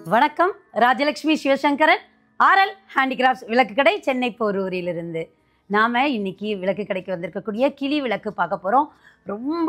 வணக்கம் Rajalakshmi Sivasankaran RL handicrafts விளக்கு கடை சென்னை போரூரிலிருந்து நாம் இன்னைக்கு விளக்கு கடைக்கு வந்திருக்கக்கூடிய கிளி விளக்கு பார்க்க போகிறோம் ரொம்ப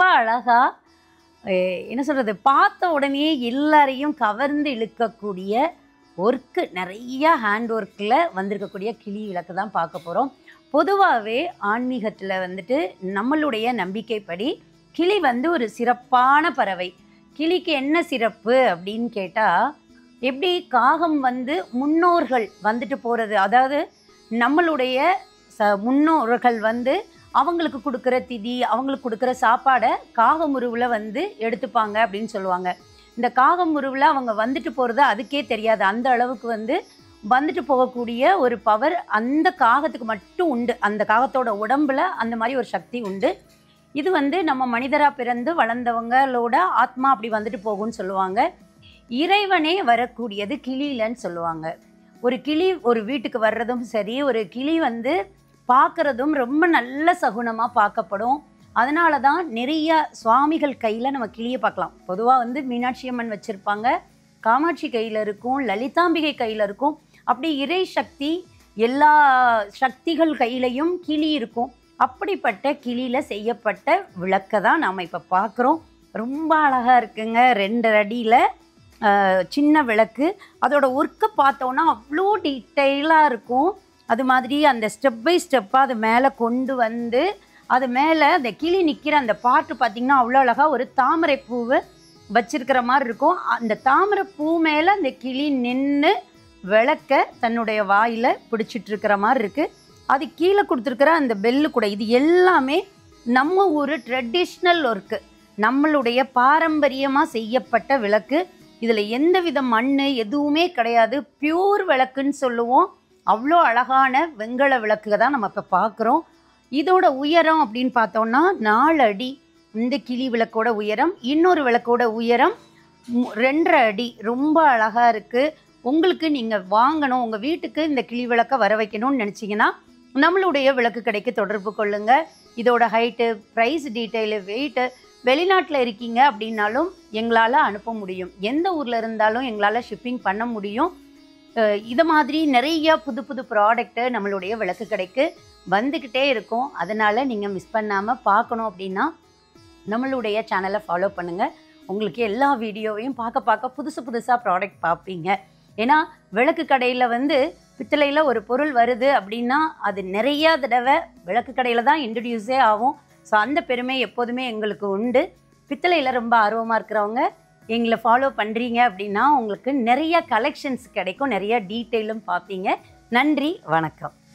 அழகாக என்ன சொல்கிறது பார்த்த உடனே எல்லாரையும் கவர்ந்து இழுக்கக்கூடிய ஒர்க்கு நிறைய ஹேண்ட் ஒர்க்கில் வந்திருக்கக்கூடிய கிளி விளக்கு தான் பார்க்க போகிறோம் பொதுவாகவே ஆன்மீகத்தில் வந்துட்டு நம்மளுடைய நம்பிக்கைப்படி கிளி வந்து ஒரு சிறப்பான பறவை கிளிக்கு என்ன சிறப்பு அப்படின்னு கேட்டால் எப்படி காகம் வந்து முன்னோர்கள் வந்துட்டு போகிறது அதாவது நம்மளுடைய ச முன்னோர்கள் வந்து அவங்களுக்கு கொடுக்குற திதி அவங்களுக்கு கொடுக்குற சாப்பாடை காகமுருவில் வந்து எடுத்துப்பாங்க அப்படின்னு சொல்லுவாங்க இந்த காகமுருவில் அவங்க வந்துட்டு போகிறது அதுக்கே தெரியாது அந்த அளவுக்கு வந்து வந்துட்டு போகக்கூடிய ஒரு பவர் அந்த காகத்துக்கு மட்டும் உண்டு அந்த காகத்தோட உடம்புல அந்த மாதிரி ஒரு சக்தி உண்டு இது வந்து நம்ம மனிதராக பிறந்து வளர்ந்தவங்களோட ஆத்மா அப்படி வந்துட்டு போகும்னு சொல்லுவாங்க இறைவனே வரக்கூடியது கிளியிலன்னு சொல்லுவாங்க ஒரு கிளி ஒரு வீட்டுக்கு வர்றதும் சரி ஒரு கிளி வந்து பார்க்குறதும் ரொம்ப நல்ல சகுனமாக பார்க்கப்படும் அதனால தான் நிறைய சுவாமிகள் கையில் நம்ம கிளியை பார்க்கலாம் பொதுவாக வந்து மீனாட்சி அம்மன் வச்சுருப்பாங்க காமாட்சி கையில் இருக்கும் லலிதாம்பிகை கையில் இருக்கும் அப்படி இறை சக்தி எல்லா சக்திகள் கையிலையும் கிளி இருக்கும் அப்படிப்பட்ட கிளியில் செய்யப்பட்ட விளக்கை தான் நாம் இப்போ பார்க்குறோம் ரொம்ப அழகாக இருக்குங்க ரெண்டு அடியில் சின்ன விளக்கு அதோட ஒர்க்கை பார்த்தோன்னா அவ்வளோ டீட்டெயிலாக இருக்கும் அது மாதிரி அந்த ஸ்டெப் பை ஸ்டெப்பாக அது மேலே கொண்டு வந்து அது மேலே அந்த கிளி நிற்கிற அந்த பாட்டு பார்த்திங்கன்னா அவ்வளோ அழகாக ஒரு தாமரை பூவை வச்சிருக்கிற மாதிரி இருக்கும் அந்த தாமரை பூ மேலே அந்த கிளி நின்று விளக்க தன்னுடைய வாயில் பிடிச்சிட்டு இருக்கிற மாதிரி இருக்குது அது கீழே கொடுத்துருக்கிற அந்த பெல்லு கூட இது எல்லாமே நம்ம ஊர் ட்ரெடிஷ்னல் ஒர்க்கு நம்மளுடைய பாரம்பரியமாக செய்யப்பட்ட விளக்கு இதில் எந்த வித மண் எதுவுமே கிடையாது பியூர் விளக்குன்னு சொல்லுவோம் அவ்வளோ அழகான வெண்கல விளக்கு தான் நம்ம இப்போ பார்க்குறோம் இதோட உயரம் அப்படின்னு பார்த்தோம்னா நாலு அடி இந்த கிளி விளக்கோட உயரம் இன்னொரு விளக்கோட உயரம் மு- ரெண்டரை அடி ரொம்ப அழகாக இருக்குது உங்களுக்கு நீங்கள் வாங்கணும் உங்கள் வீட்டுக்கு இந்த கிளி விளக்கை வர வைக்கணும்னு நினச்சிங்கன்னா நம்மளுடைய விளக்கு கடைக்கு தொடர்பு கொள்ளுங்கள் இதோட ஹைட்டு ப்ரைஸ் டீட்டெயிலு வெயிட்டு வெளிநாட்டில் இருக்கீங்க அப்படின்னாலும் எங்களால் அனுப்ப முடியும் எந்த ஊரில் இருந்தாலும் எங்களால் ஷிப்பிங் பண்ண முடியும் அஹ் இதை மாதிரி நிறைய புது புது ப்ராடக்ட்டு நம்மளுடைய விளக்கு கடைக்கு வந்துக்கிட்டே இருக்கும் அதனால் நீங்கள் மிஸ் பண்ணாமல் பார்க்கணும் அப்படின்னா நம்மளுடைய சேனலை ஃபாலோ பண்ணுங்கள் உங்களுக்கு எல்லா வீடியோவையும் பார்க்க பார்க்க புதுசு புதுசாக ப்ராடக்ட் பார்ப்பீங்க ஏன்னா விளக்கு கடையில் வந்து பித்தளையில் ஒரு பொருள் வருது அப்படின்னா அது நிறையா தடவை விளக்கு கடையில் தான் இன்ட்ரடியூஸே ஆகும் ஸோ அந்த பெருமை எப்போதுமே எங்களுக்கு உண்டு பித்தளையில் ரொம்ப ஆர்வமாக இருக்கிறவங்க எங்களை ஃபாலோ பண்ணுறீங்க அப்படின்னா உங்களுக்கு நிறைய கலெக்ஷன்ஸ் கிடைக்கும் நிறைய டீட்டெயிலும் பார்ப்பீங்க நன்றி வணக்கம்